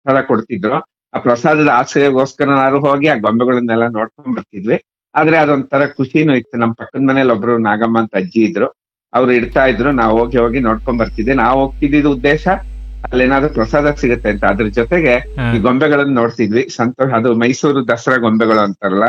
ಪ್ರಸಾದ ಕೊಡ್ತಿದ್ರು ಆ ಪ್ರಸಾದದ ಆಸೆಗೋಸ್ಕರ ನಾವು ಹೋಗಿ ಆ ಗೊಂಬೆಗಳನ್ನೆಲ್ಲ ನೋಡ್ಕೊಂಡ್ ಬರ್ತಿದ್ವಿ ಆದ್ರೆ ಅದೊಂಥರ ಖುಷಿನೂ ಇತ್ತು ನಮ್ ಪಕ್ಕದ ಮನೇಲಿ ಒಬ್ರು ನಾಗಮ್ಮ ಅಂತ ಅಜ್ಜಿ ಇದ್ರು ಅವ್ರು ಇಡ್ತಾ ಇದ್ರು ನಾವು ಹೋಗಿ ಹೋಗಿ ನೋಡ್ಕೊಂಡ್ ಬರ್ತಿದ್ವಿ ನಾವು ಹೋಗ್ತಿದ್ದಿದ್ ಉದ್ದೇಶ ಅಲ್ಲೇನಾದ್ರೂ ಪ್ರಸಾದ ಸಿಗುತ್ತೆ ಅಂತ ಅದ್ರ ಜೊತೆಗೆ ಹಾ. ಈ ಗೊಂಬೆಗಳನ್ನ ನೋಡ್ತಿದ್ವಿ ಸಂತೋಷ ಅದು ಮೈಸೂರು ದಸರಾ ಗೊಂಬೆಗಳು ಅಂತಾರಲ್ಲ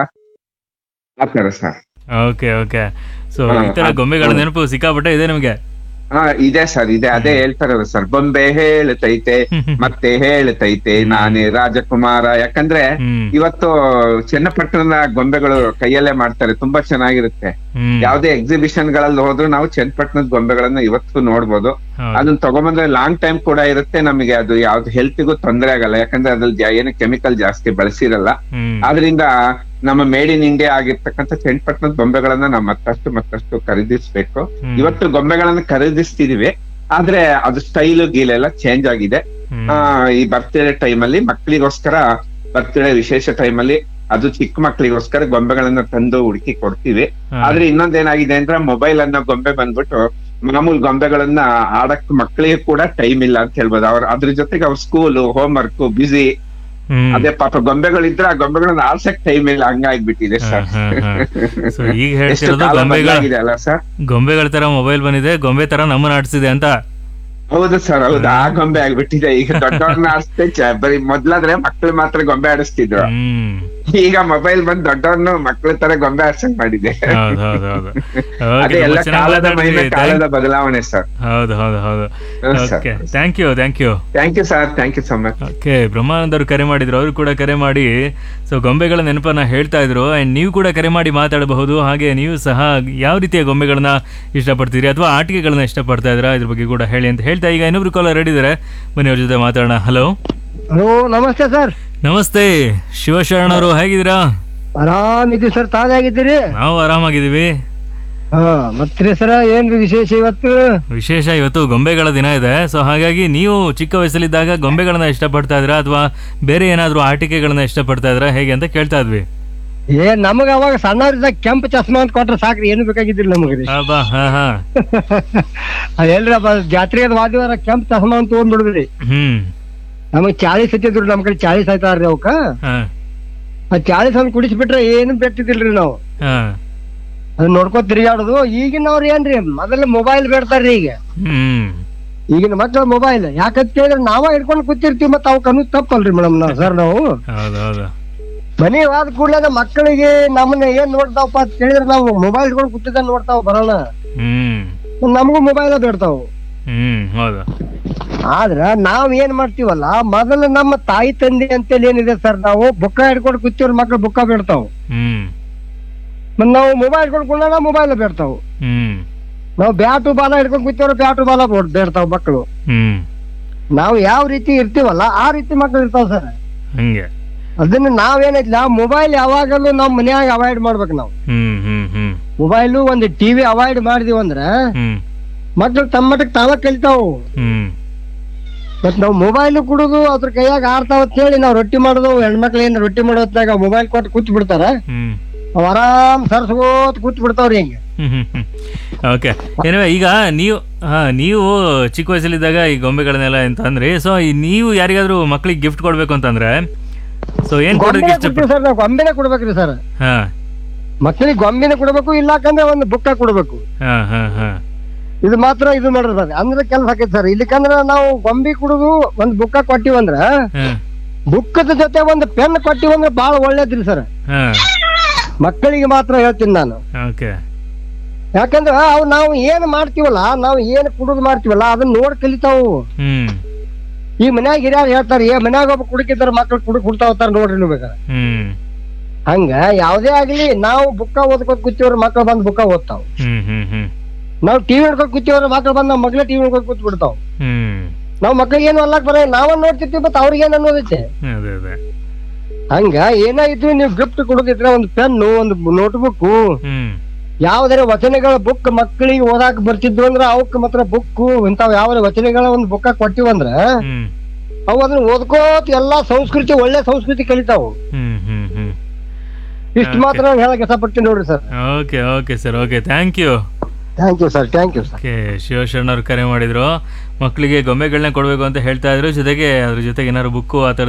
ಆ ತರ ಸರ್ ಓಕೆ ಓಕೆ ಸೊ ಹಾ, ಈ ತರ ಅದ್- ಗೊಂಬೆಗಳ ಹ್ಮ್. ನೆನಪು ಸಿಕ್ಕಾಪಟ್ಟೆ ಇದೆ ನಿಮಗೆ ಹಾ ಇದೆ ಸರ್ ಇದೆ ಅದೇ ಹೇಳ್ತಾರಲ್ಲ ಸರ್ ಬೊಂಬೆ ಹೇಳ್ತೈತೆ ಮತ್ತೆ ಹೇಳ್ತೈತೆ ನಾನೇ ರಾಜಕುಮಾರ ಯಾಕಂದ್ರೆ ಹ್ಮ್ ಇವತ್ತು ಚನ್ನಪಟ್ಟಣದ ಗೊಂಬೆಗಳು ಕೈಯಲ್ಲೇ ಮಾಡ್ತಾರೆ ತುಂಬಾ ಚೆನ್ನಾಗಿರುತ್ತೆ ಹ್ಮ್ ಯಾವ್ದೇ ಎಕ್ಸಿಬಿಷನ್ ಗಳಲ್ಲಿ ಹೋದ್ರು ನಾವು ಚನ್ನಪಟ್ಟಣದ ಗೊಂಬೆಗಳನ್ನ ಇವತ್ತು ನೋಡ್ಬೋದು ಹೌದು. ಅದನ್ನ ತಗೊಂಬಂದ್ರೆ ಲಾಂಗ್ ಟೈಮ್ ಕೂಡ ಇರುತ್ತೆ ನಮಗೆ ಅದು ಯಾವ್ದು ಹೆಲ್ತ್ಗೂ ತೊಂದರೆ ಆಗಲ್ಲ ಯಾಕಂದ್ರೆ ಅದ್ರಲ್ಲಿ ಜಾ- ಏನು ಕೆಮಿಕಲ್ ಜಾಸ್ತಿ ಬಳಸಿರಲ್ಲ ಹ್ಮ್ ಆದ್ರಿಂದ ನಮ್ಮ ಮೇಡ್ ಇನ್ ಇಂಡಿಯಾ ಆಗಿರ್ತಕ್ಕಂಥ ಚನ್ನಪಟ್ಟಣದ ಗೊಂಬೆಗಳನ್ನ ನಾವು ಮತ್ತಷ್ಟು ಮತ್ತಷ್ಟು ಖರೀದಿಸ್ಬೇಕು ಹ್ಮ್. ಇವತ್ತು ಗೊಂಬೆಗಳನ್ನ ಖರೀದಿಸ್ತಿದೀವಿ ಆದ್ರೆ ಅದು ಸ್ಟೈಲು ಗೀಲೆಲ್ಲ ಚೇಂಜ್ ಆಗಿದೆ ಹ್ಮ್. ಆ ಈ ಬರ್ತ್ಡೇ ಟೈಮ್ ಅಲ್ಲಿ ಮಕ್ಕಳಿಗೋಸ್ಕರ ಬರ್ತ್ಡೇ ವಿಶೇಷ ಟೈಮ್ ಅಲ್ಲಿ ಅದು ಚಿಕ್ಕ ಮಕ್ಕಳಿಗೋಸ್ಕರ ಗೊಂಬೆಗಳನ್ನ ತಂದು ಹುಡುಕಿ ಕೊಡ್ತೀವಿ ಹಾ. ಆದ್ರೆ ಇನ್ನೊಂದೇನಾಗಿದೆ ಅಂದ್ರೆ ಮೊಬೈಲ್ ಅನ್ನೋ ಗೊಂಬೆ ಬಂದ್ಬಿಟ್ಟು ಮಾಮೂಲ್ ಗೊಂಬೆಗಳನ್ನ ಆಡಕ್ ಮಕ್ಕಳಿಗೆ ಕೂಡ ಟೈಮ್ ಇಲ್ಲ ಅಂತ ಹೇಳ್ಬೋದು ಅವ್ರ ಅದ್ರ ಜೊತೆಗೆ ಅವ್ರ ಸ್ಕೂಲು ಹೋಮ್ ವರ್ಕ್ ಬಿಸಿ ಹ್ಮ್. ಅದೇ ಪಾಪ ಗೊಂಬೆಗಳಿದ್ರೆ ಆ ಗೊಂಬೆಗಳನ್ನ ಆಡ್ಸಕ್ ಟೈಮ್ ಇಲ್ಲ ಹಂಗಾಗ್ಬಿಟ್ಟಿದೆ ಹಾ, ಸರ್ ಹಾ, ಹಾ. So, ಈಗ ಎಷ್ಟು ಹೇಳ್ತಿರೋದು ಕಾಲ ಗೊಂಬೆಗಳ ಬದಲಾಗಿದೆ ಅಲ್ಲ ಸರ್ ಗೊಂಬೆಗಳ ತರ ಮೊಬೈಲ್ ಬಂದಿದೆ ಗೊಂಬೆ ತರ ನಮ್ಮನ್ನ ಆಡ್ಸಿದೆ ಅಂತ ಹೌದು ಸರ್ ಹೌದು ಆ ಗೊಂಬೆ ಆಗ್ಬಿಟ್ಟಿದೆ ಈಗ ದೊಡ್ಡವ್ರನ್ನ ಆಡಿಸ್ತೆ ಚ- ಬರೀ ಮೊದ್ಲಾದ್ರೆ ಮಕ್ಳು ಮಾತ್ರ ಗೊಂಬೆ ಆಡಿಸ್ತಿದ್ರು ಹ್ಮ್ ಈಗ ಮೊಬೈಲ್ ಬಂದ್ ದೊಡ್ಡವ್ರನ್ನು ಮಕ್ಳ ತರ ಗೊಂಬೆ ಆಡ್ಸಂಗ್ ಮಾಡಿದೆ ಹೌದು ಹೌದು ಹೌದು ಅದೇ ಓಕೆ ಎಲ್ಲ ಚೆನ್ನಾಗಿ ಕಾಲದ ಮಹಿಮೆ ಮಾತಾಡಿದ್ರಿ ಕಾಲದ ಬದಲಾವಣೆ ಸರ್ ಹೌದು ಹೌದು ಹೌದು ಹ್ಮ್, sir. Okay thank you thank you thank you sir thank you so much okay ಬ್ರಹ್ಮಾನಂದವ್ರು ಕರೆ ಮಾಡಿದ್ರು ಅವರು ಕೂಡ ಕರೆ ಮಾಡಿ ಸೊ ಗೊಂಬೆಗಳ ನೆನಪನ್ನ ಹೇಳ್ತಾ ಇದ್ರು ಆ್ಯಂಡ್ ನೀವು ಕೂಡ ಕರೆ ಮಾಡಿ ಮಾತಾಡಬಹುದು ಹಾಗೆ ನೀವು ಸಹ ಯಾವ ರೀತಿಯ ಗೊಂಬೆಗಳನ್ನ ಇಷ್ಟಪಡ್ತೀರಿ ಅಥವಾ ಆಟಿಕೆಗಳನ್ನ ಇಷ್ಟಪಡ್ತಾ ಇದ್ದೀರಾ ಇದ್ರ ಬಗ್ಗೆ ಕೂಡ ಹೇಳಿ ಅಂತ ಹೇಳ್ತಾ ಈಗ ಇನ್ನೊಬ್ರು ಕಾಲರ್ ಇದ್ದಾರೆ ಬನ್ನಿ ಅವ್ರ ಜೊತೆ ಮಾತಾಡೋಣ ಹಲೋ ಹಲೋ ನಮಸ್ತೆ ಸರ್ ನಮಸ್ತೆ ಶಿವಶರಣರು ಹೇಗಿದ್ದೀರಾ ಆರಾಮಿದ್ದೀವಿ ಸರ್ ತಾಜಾಗಿದ್ದೀರಿ ನಾವು ಆರಾಮಾಗಿದ್ದೀವಿ ಹಾ ಮತ್ರಿ ಸರ ಏನ್ರಿ ವಿಶೇಷ ಇವತ್ತು ವಿಶೇಷ ಇವತ್ತು ಗೊಂಬೆಗಳ ದಿನ ಇದೆ ಸೊ ಹಾಗಾಗಿ ನೀವು ಚಿಕ್ಕ ವಯಸ್ಸಲ್ಲಿದ್ದಾಗ ಗೊಂಬೆಗಳನ್ನ ಇಷ್ಟಪಡ್ತಾ ಇದ್ರಾ ಅಥವಾ ಬೇರೆ ಏನಾದರೂ ಆಟಿಕೆಗಳನ್ನ ಇಷ್ಟಪಡ್ತಾ ಇದ್ರಾ ಹೇಗೆ ಅಂತ ಕೇಳ್ತಾ ಇದ್ವಿ ಏ ನಮಗ ಅವಾಗ ಸಣ್ಣವ್ರಿದ್ದಾಗ ಕೆಂಪು ಚಸ್ಮಾ ಅಂತ ಕೊಟ್ರೆ ಸಾಕ್ರಿ ಏನು ಬೇಕಾಗಿದ್ದಿಲ್ಲ ನಮಗ್ರಿ ಅಬ್ಬಾ ಹಾ ಹಾ ಅದೆಲ್ರಿ ಜಾತ್ರೆಗೆ ಅದು ವಾದಿವಾರ ಕೆಂಪು ಚಸ್ಮಾ ಅಂತ ತೊಗೊಂಡ್ಬಿಡುದ್ರಿ ಹ್ಮ್ ನಮಗ್ ಚಾಳಿಸ್ ಹತ್ತಿದ್ರು ನಮ್ ಕಡೆ ಚಾಳಿಸ್ ಆಯ್ತಾರ್ರಿ ಅವಕ್ಕ ಹಾ ಆ ಚಾಳಿಸ್ ಹಂಗ್ ಕುಡಿಸ್ಬಿಟ್ರೆ ಏನು ಬೆಟ್ಟಿದಿಲ್ರಿ ನಾವು ಹಾ ಅದನ್ನ ನೋಡ್ಕೊತ ತಿರುಗಾಡೋದು ಈಗಿನವ್ರು ಏನ್ರಿ ಮೊದಲ ಮೊಬೈಲ್ ಬೇಡ್ತಾರ್ರಿ ಈಗ ಹ್ಮ್ ಈಗಿನ ಮಕ್ಳ ಮೊಬೈಲ್ ಯಾಕಂತ ಕೇಳಿದ್ರೆ ನಾವ ಹಿಡ್ಕೊಂಡು ಕೂತಿರ್ತೀವಿ ಮತ್ತೆ ಅವಕ್ಕೆ ಅನ್ನೋದು ತಪ್ಪಲ್ರಿ ಮೇಡಮ್ ನಾವು ಸರ್ ನಾವು ಹೌದು ಹೌದು ಮನೆ ಆದ ಕೂಡಲೇ ಮಕ್ಕಳಿಗೆ ನಮ್ಮನ್ನ ಏನ್ ನೋಡ್ತಾವಪ್ಪ ಅಂತ ಕೇಳಿದ್ರೆ ನಾವು ಮೊಬೈಲ್ ಹಿಡ್ಕೊಂಡು ಕೂತಿದ್ದ ನೋಡ್ತಾವ ಬರೋಣ ಹ್ಮ್ ನಮಗೂ ಮೊಬೈಲ್ ಬೇಡ್ತಾವ ಹ್ಮ್ ಹೌದು ಆದ್ರ ನಾವ್ ಏನ್ ಮಾಡ್ತೀವಲ್ಲ ಮೊದಲು ನಮ್ಮ ತಾಯಿ ತಂದೆ ಅಂತೇಳಿ ಏನಿದೆ ಸರ್ ನಾವು ಬುಕ್ಕ ಹಿಡ್ಕೊಂಡು ಕೂತಿವ್ರ ಮಕ್ಳು ಬುಕ್ಕ ಬೇಡ್ತಾವ ಹ್ಮ್ ಮತ್ ನಾವು ಮೊಬೈಲ್ ಹಿಡ್ಕೊಂಡು ಕುಳ್ಳಾಗ ಮೊಬೈಲ್ ಬೇಡ್ತಾವ ಹ್ಮ್ ನಾವು ಬ್ಯಾಟು ಬಾಲ ಹಿಡ್ಕೊಂಡು ಕೂತಿವ್ರ ಬ್ಯಾಟು ಬಾಲ ಬೇಡ್- ಬೇಡ್ತಾವ ಮಕ್ಕಳು ಹ್ಮ್ ನಾವು ಯಾವ ರೀತಿ ಇರ್ತೀವಲ್ಲ ಆ ರೀತಿ ಮಕ್ಳು ಇರ್ತಾವ ಸರ್ ಹಂಗೆ ಅದನ್ನ ನಾವೇನೈತಿಲ್ಲ ಮೊಬೈಲ್ ಯಾವಾಗಲೂ ನಾವ್ ಮನ್ಯಾಗ ಅವಾಯ್ಡ್ ಮಾಡ್ಬೇಕು ನಾವು ಹ್ಮ್ ಹ್ಮ್ ಹ್ಮ್ ಮೊಬೈಲು ಒಂದು ಟಿವಿ ಅವಾಯ್ಡ್ ಮಾಡಿದೀವಿ ಅಂದ್ರೆ ಹ್ಮ್ ಮಕ್ಳು ತಮ್ಮ ಮಟ್ಟಕ್ಕೆ ತಾವ ಕಲಿತಾವು ಹ್ಮ್ ಮತ್ ನಾವು ಮೊಬೈಲ್ ಕುಡುದು ಅದ್ರ ಕೈಯಾಗ ಆಡ್ತಾವ ಅಂತ ಹೇಳಿ ನಾವ್ ರೊಟ್ಟಿ ಮಾಡೋದು ಹೆಣ್ಮಕ್ಳು ಏನ್ ರೊಟ್ಟಿ ಮಾಡೋ ಹೊತ್ನಾಗ ಮೊಬೈಲ್ ಕೊಟ್ಟು ಕೂತ್ ಬಿಡ್ತಾರ ಹ್ಮ್ ಅವ್ ಆರಾಮ್ ಸರ್ಸ್ಕೋತ್ ಕೂತ್ ಬಿಡ್ತಾವ್ರಿ ಹಿಂಗ ಓಕೆ ಏನಿವೆ ಈಗ ನೀವು ಹಾ ನೀವು ಚಿಕ್ಕ ವಯಸ್ಸಲ್ಲಿದ್ದಾಗ ಈ ಗೊಂಬೆಗಳನ್ನೆಲ್ಲ ಅಂತ ಅಂದ್ರೆ ಸೊ ನೀವು ಯಾರಿಗಾದ್ರೂ ಮಕ್ಳಿಗೆ ಗಿಫ್ಟ್ ಕೊಡ್ಬೇಕು ಅಂತಂದ್ರೆ ಸೊ ಏನ್ ಕೊಡೋದಕ್ಕೆ ಗೊಂಬೆನೆ ಇಷ್ಟಪಡ್ ಕೊಡ್ತೀವಿ ಸರ್ ನಾವು ಗೊಂಬೆನೆ ಕೊಡ್ಬೇಕ್ರಿ ಸರ್ ಹಾ ಮಕ್ಳಿಗೆ ಗೊಂಬೆನೆ ಕೊಡ್ಬೇಕು ಇಲ್ಲಾಕಂದ್ರೆ ಒಂದು ಬುಕ್ಕ ಕೊಡ್ಬೇಕು ಹಾ ಹಾ ಹಾ ಇದು ಮಾತ್ರ ಇದು ಮಾಡ್ರಿ ಸರ್ ಅಂದ್ರೆ ಕೆಲಸ ಆಕೈತಿ ಸರ್ ಇಲ್ಲಿಕಂದ್ರ ನಾವು ಗೊಂಬೆ ಕುಡುದು ಒಂದ್ ಬುಕ್ಕ ಕೊಟ್ಟಿವಂದ್ರ ಹಾ ಬುಕ್ಕದ ಜೊತೆ ಒಂದು ಪೆನ್ ಕೊಟ್ಟಿವಂದ್ರ ಬಾಳ ಒಳ್ಳೇದ್ರಿ ಸರ್ ಹಾ ಮಕ್ಕಳಿಗೆ ಮಾತ್ರ ಹೇಳ್ತೀನಿ ನಾನು ಓಕೆ ಯಾಕಂದ್ರ ಅವ್ ನಾವು ಏನ್ ಮಾಡ್ತೀವಲ್ಲ ನಾವು ಏನ್ ಕುಡುದು ಮಾಡ್ತೀವಲ್ಲ ಅದನ್ನ ನೋಡ್ ಕಲಿತಾವು ಹ್ಮ್ ಈ ಮನ್ಯಾಗ ಹಿರಿಯರ್ ಹೇಳ್ತಾರ ಏ ಮನ್ಯಾಗ ಒಬ್ಬ ಕುಡುಕಿದ್ದಾರ ಮಕ್ಳು ಕುಡುಕ್ ಕುಡ್ತಾ ಹೋಗ್ತಾರ ನೋಡ್ರಿ ನೀವು ಬೇಕಾರೆ ಹ್ಮ್ ಹಂಗ ಯಾವ್ದೇ ಆಗ್ಲಿ ನಾವು ಬುಕ್ಕ ಓದ್ಕೊತ ಕೂತಿವ್ರ ಮಕ್ಳು ಬಂದ್ ಬುಕ್ಕ ಓದ್ತಾವ ಹ್ಮ್ ಹ್ಮ್ ಹ್ಮ್ ನಾವ್ ಟಿವಿ ಹಿಡ್ಕೊಂಡ್ ಕೂತಿವ್ರ ಮಕ್ಳು ಬಂದ್ ನಾವ್ ಮಗ್ಳ ಟಿವಿ ಹಿಡ್ಕೊಂಡ್ ಕೂತ್ ಬಿಡ್ತಾವ್ ಹ್ಮ್ ನಾವ್ ಮಕ್ಳಿಗೆ ಏನು ಅಲ್ಲಕ್ ಬರ ನಾವ ನೋಡ್ತಿರ್ತೀವಿ ಮತ್ತ ಅವ್ರಿಗೆ ಏನ್ ಅನ್ನೋದೈತೆ ಅದೇ ಅದೇ ಹಂಗ ಏನೇ ಇದ್ರು ನೀವು ಗಿಫ್ಟ್ ಕೊಡೋದಿದ್ರೆ ಒಂದು ಪೆನ್ನು ಒಂದು ನೋಟ್ಬುಕ್ ಹ್ಮ್ ಯಾವ್ದಾರ ವಚನಗಳ ಬುಕ್ ಮಕ್ಕಳಿಗೆ ಓದಾಕ್ ಬರ್ತಿದ್ವು ಅಂದ್ರ ಅವಕ್ ಮಾತ್ರ ಬುಕ್ ಇಂತಾವ್ ಯಾವ ವಚನಗಳ ಒಂದು ಬುಕ್ಕ ಕೊಟ್ಟಿವಂದ್ರ ಹ್ಮ್ ಅವು ಅದನ್ನ ಓದ್ಕೋತ ಎಲ್ಲಾ ಸಂಸ್ಕೃತಿ ಒಳ್ಳೆ ಸಂಸ್ಕೃತಿ ಕಲಿತಾವು ಹ್ಮ್ ಹ್ಮ್ ಹ್ಮ್ ಇಷ್ಟು ಮಾತ್ರ ನಾನು ಹೇಳಕ್ ಇಷ್ಟಪಡ್ತೀನಿ ನೋಡ್ರಿ sir okay okay sir okay thank you thank you sir thank you sir okay Shivsharan ಅವ್ರು ಕರೆ ಮಾಡಿದ್ರು ಮಕ್ಕಳಿಗೆ ಗೊಂಬೆಗಳನ್ನ ಕೊಡಬೇಕು ಅಂತ ಹೇಳ್ತಾ ಇದ್ರು ಜೊತೆಗೆ ಅದ್ರ ಜೊತೆಗೆ ಏನಾದ್ರು ಬುಕ್ಕು ಆ ಥರದ್ದು